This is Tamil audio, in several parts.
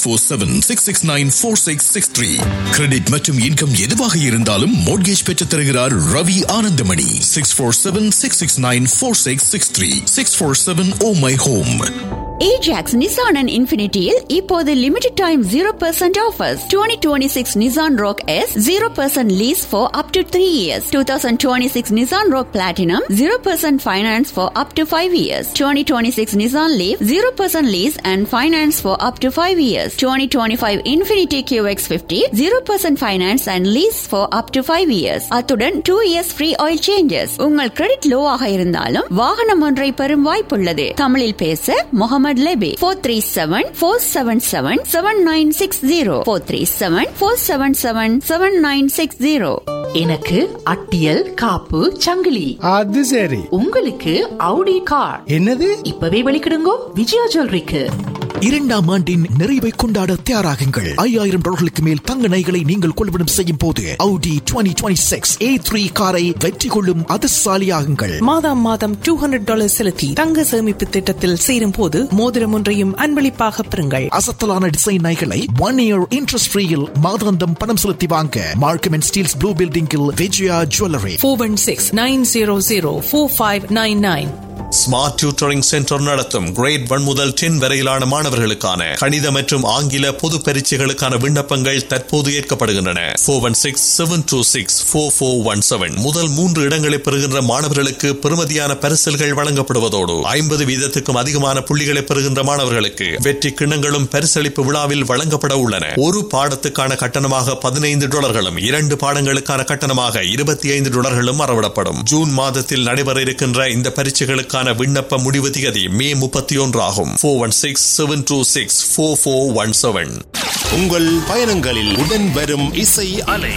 four seven six six nine four six six three credit மற்றும் இன்கம் எதுவாக இருந்தாலும் மோட்கேஜ் பெற்றுத் தருகிறார் Ravi Anandamani six four seven six six nine four six six three six four seven oh my home Ajax Nissan and இன்ஃபினிட்டியில் இப்போது limited time zero percent offers twenty twenty six Nissan Rogue S zero percent lease for up to three years two thousand twenty six Nissan Rogue platinum zero percent finance for up to five years twenty twenty six Nissan Leaf zero percent lease and finance for up to five years twenty twenty five Infiniti Q X fifty zero percent finance and lease for up to five years அத்துடன் two years free oil changes உங்கள் கிரெடிட் லோவாக இருந்தாலும் வாகனம் ஒன்றை பெறும் வாய்ப்புள்ளது தமிழில் பேச Mohammed Lebbai four three seven four seven seven seven nine six zero four three seven four seven seven seven nine six zero எனக்கு அட்டியல் காப்பு சங்கிலி அது சரி உங்களுக்கு அவுடி கார் என்னது இப்பவே வெளிக்கிடுங்கோ விஜயா ஜுவல்லரிக்கு இரண்டாம் ஆண்டின் நிறைவை கொண்டாட தயாராகுங்கள் ஐயாயிரம் டாலர்களுக்கு மேல் தங்க நகைகளை நீங்கள் கொள்வனம் செய்யும் போது Audi 2026 A3 காரை வெற்றி கொள்ளும் அதிர்ஷ்டசாலியாகுங்கள் மாதம் மாதம் டூ ஹண்ட்ரட் டாலர் செலுத்தி தங்க சேமிப்பு திட்டத்தில் சேரும் போது மோதிரம் ஒன்றையும் அன்பளிப்பாக பெறுங்கள் அசத்தலான டிசைன் நகைகளை ஒன் இயர் இன்ட்ரெஸ்ட் ஃப்ரீயில் மாதாந்தம் பணம் செலுத்தி வாங்க மார்க்கம் அண்ட் ஸ்டீல்ஸ் ப்ளூ பில்டிங்கில் Vijaya jewellery four one six nine zero zero four five nine nine smart tutoring centre நடத்தும் கிரேட் ஒன் முதல் டென் வரையிலான மாணவர்களுக்கான கணித மற்றும் ஆங்கில பொது பரீட்சைகளுக்கான விண்ணப்பங்கள் தற்போது ஏற்கப்படுகின்றன four one six seven two six four four one seven முதல் மூன்று இடங்களை பெறுகின்ற மாணவர்களுக்கு பெறுமதியான பரிசல்கள் வழங்கப்படுவதோடு ஐம்பது வீதத்துக்கும் அதிகமான புள்ளிகளை பெறுகின்ற மாணவர்களுக்கு வெற்றி கிண்ணங்களும் பரிசளிப்பு விழாவில் வழங்கப்பட உள்ளன ஒரு பாடத்துக்கான கட்டணமாக பதினைந்து டாலர்களும் இரண்டு பாடங்களுக்கான கட்டணமாக இருபத்தி ஐந்து டாலர்களும் அறவிடப்படும் ஜூன் மாதத்தில் நடைபெற இருக்கின்ற இந்த பரீட்சைகளுக்கான விண்ணப்ப முடிவு திகதி மே முப்பத்தி ஒன்று ஆகும் four one six seven two six four four one seven உங்கள் பயணங்களில் உடன் வரும் இசை அலை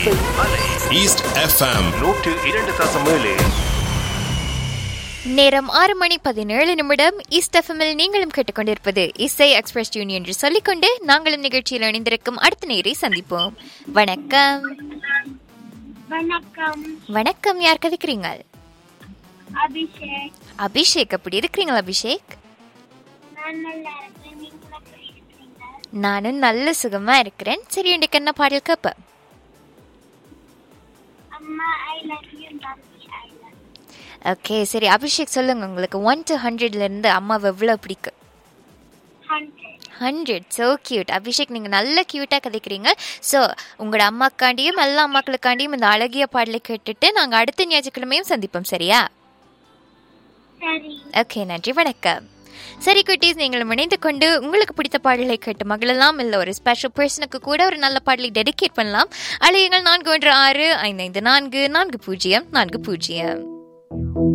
ஈஸ்ட் எஃப்எம் நூற்று இரண்டு தசம் ஏழு நேரம் ஆறு மணி பதினேழு நிமிடம் ஈஸ்ட் எஃப்எம்மில் நீங்களும் கேட்டுக்கொண்டிருப்பது இசை எக்ஸ்பிரஸ் யூனியன் என்று சொல்லிக்கொண்டு நாங்களும் நிகழ்ச்சியில் இணைந்திருக்கும் அடுத்த நேரை சந்திப்போம் வணக்கம் வணக்கம் வணக்கம் யார் கதைக்கிறீங்க அபிஷேக் அபிஷேக் அப்படி இருக்கிறீங்களா அபிஷேக் நான் நல்லா இருக்கேன் நீங்க எப்படி இருக்கீங்க நானும் நல்ல சுகமா இருக்கிறேன் சரி இன்றைக்கு என்ன பாடல் கேப்ப அம்மா I love you mummy I love okay சரி அபிஷேக் சொல்லுங்க உங்களுக்கு ஒன் டு ஹண்ட்ரட்ல இருந்து அம்மாவை எவ்வளவு பிடிக்கும் hundred hundred so cute Abhishek நீங்கள் நல்ல க்யூட்டாக கதைக்கிறீங்க ஸோ உங்களோட அம்மாக்காண்டியும் எல்லா அம்மாக்களுக்காண்டியும் இந்த அழகிய பாடலை கேட்டுட்டு நாங்கள் அடுத்த ஞாயிற்றுக்கிழமையும் சந்திப்போம் சரியா சரி ஓகே நன்றி வணக்கம் சரி குட்டீஸ் நீங்கள் இணைந்து கொண்டு உங்களுக்கு பிடித்த பாடலை கேட்டு மகளெல்லாம் இல்லை ஒரு ஸ்பெஷல் பர்சனுக்கு கூட ஒரு நல்ல பாடலை டெடிகேட் பண்ணலாம் அழையுங்கள் நான்கு ஒன்று ஆறு ஐந்து ஐந்து நான்கு நான்கு பூஜ்ஜியம் நான்கு பூஜ்ஜியம்